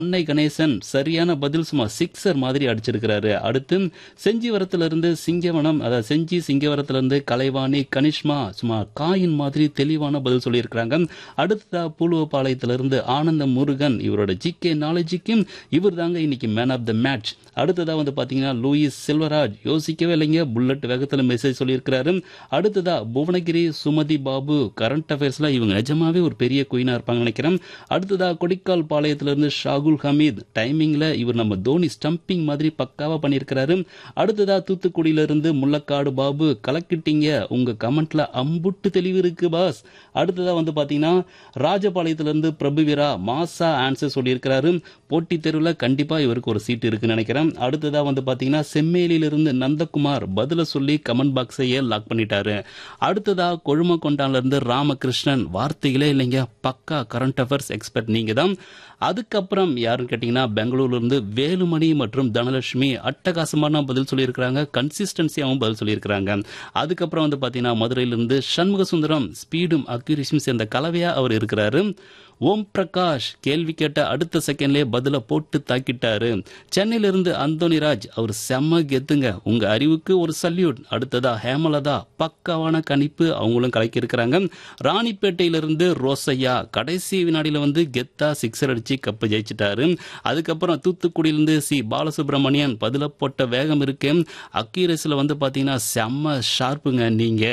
அன்னை கணேசன் சரியான பதில் சும்மா சிக்ஸர் மாதிரி அடிச்சிருக்கிறாரு அடுத்து செஞ்சிவரத்திலிருந்து சிங்கவனம் அதாவது செஞ்சி சிங்கவரத்திலிருந்து கலைவாணி கனிஷ்மா சும்மா காயின் மாதிரி தெளிவான பதில் சொல்லியிருக்கிறாங்க அடுத்ததா பூலுவப்பாளையத்திலிருந்து ஆனந்த முருகன் இவரோட ஜிகே நாலேஜுக்கும் இவர் தாங்க இன்னைக்கு மேன் ஆஃப் த மேட்ச் அடுத்ததா வந்து பாத்தீங்கன்னா லூயிஸ் செல்வராஜ் யோசிக்கவே இல்லைங்க புல்லட் வேகத்தில் மெசேஜ் சொல்லியிருக்கிறாரு அடுத்ததா புவனகிரி சுமதி பாபு கரண்ட் அஃபேர்ஸ்ல இவங்க நிஜமாவே ஒரு பெரிய குயினா இருப்பாங்க நினைக்கிறேன் அடுத்ததா கொடிக்கால் பாளையத்திலிருந்து ஷாகுல் ஹமீத் டைமிங்ல இவர் நம்ம தோனி ஸ்டம்பிங் மாதிரி பக்காவா பண்ணியிருக்கிறாரு அடுத்ததா தூத்துக்குடியிலிருந்து முள்ளக்காடு பாபு கலக்கிட்டீங்க உங்க கமெண்ட்ல அம்புட்டு தெளிவு இருக்கு பாஸ் அடுத்ததா வந்து பாத்தீங்கன்னா ராஜபாளையத்திலிருந்து பிரபுவீரா மாசா ஆன்சர் சொல்லியிருக்கிறாரு போட்டித் தேர்வுல கண்டிப்பா இவருக்கு ஒரு சீட் இருக்குன்னு நினைக்கிறேன் அடுத்ததா வந்து பாத்தீங்கன்னா செம்மேலியிலிருந்து நந்தகுமார் பதில சொல்லி கமெண்ட் பாக்ஸையே லாக் பண்ணிட்டாரு அடுத்ததா கொழுமக்கொண்டான்ல இருந்து ராமகிருஷ்ணன் வார்த்தைகளே இல்லைங்க பக்கா கரண்ட் அஃபேர்ஸ் எக்ஸ்பர்ட் நீங்க தான் அதுக்கப்புறம் யாருன்னு கேட்டீங்கன்னா பெங்களூர்ல இருந்து வேலுமணி மற்றும் தனலட்சுமி அட்டகாசமான பதில் சொல்லியிருக்கிறாங்க கன்சிஸ்டன்சியாவும் பதில் சொல்லியிருக்கிறாங்க அதுக்கப்புறம் வந்து பாத்தீங்கன்னா மதுரையிலிருந்து சண்முக சுந்தரம் ஸ்பீடும் அக்யூரிசியும் சேர்ந்த கலவையா அவர் இருக்கிறாரு ஓம் பிரகாஷ் கேள்வி கேட்ட அடுத்த செகண்ட்லயே பதில போட்டு தாக்கிட்டாரு சென்னையிலிருந்து அந்தோனிராஜ் அவர் செம்ம கெத்துங்க உங்க அறிவுக்கு ஒரு சல்யூட் அடுத்ததா ஹேமலதா பக்காவான கணிப்பு அவங்களும் கலக்கி இருக்கிறாங்க ராணிப்பேட்டையிலிருந்து ரோசையா கடைசி வினாடியில வந்து கெத்தா சிக்ஸர் அடிச்சு கப்பு ஜெயிச்சிட்டாரு அதுக்கப்புறம் தூத்துக்குடியிலிருந்து சி பாலசுப்ரமணியன் பதில போட்ட வேகம் இருக்கு அக்கீரஸ்ல வந்து பாத்தீங்கன்னா செம்ம ஷார்ப்புங்க நீங்க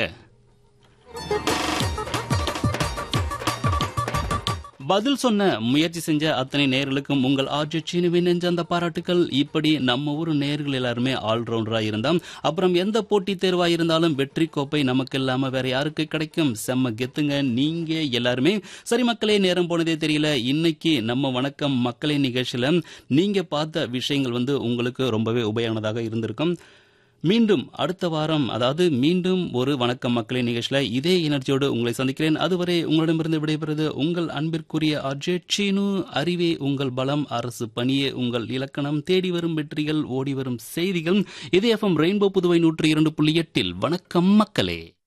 பதில் சொன்ன முயற்சி செஞ்ச அத்தனை நேர்களுக்கும் உங்கள் ஆர்ஜி சீனுவின் நெஞ்ச அந்த பாராட்டுகள் இப்படி நம்ம ஊர் நேர்கள் எல்லாருமே ஆல்ரவுண்டரா இருந்தாம் அப்புறம் எந்த போட்டி தேர்வா இருந்தாலும் வெற்றி கோப்பை நமக்கு இல்லாம வேற யாருக்கு கிடைக்கும் செம்ம கெத்துங்க நீங்க எல்லாருமே சரி மக்களே நேரம் போனதே தெரியல இன்னைக்கு நம்ம வணக்கம் மக்களே நிகழ்ச்சியில நீங்க பார்த்த விஷயங்கள் வந்து உங்களுக்கு ரொம்பவே உபயோகமானதாக இருந்திருக்கும் மீண்டும் அடுத்த வாரம் அதாவது மீண்டும் ஒரு வணக்கம் மக்களின் நிகழ்ச்சியில் இதே எனர்ஜியோடு உங்களை சந்திக்கிறேன் அதுவரை உங்களிடமிருந்து விடைபெறுவது உங்கள் அன்பிற்குரிய அஜய் சீனு அறிவே உங்கள் பலம் அரசு பணியே உங்கள் இலக்கணம் தேடி வரும் வெற்றிகள் ஓடி வரும் செய்திகள் இதே எஃப்எம் ரெயின்போ புதுவை நூற்றி இரண்டு புள்ளி எட்டில் வணக்கம் மக்களே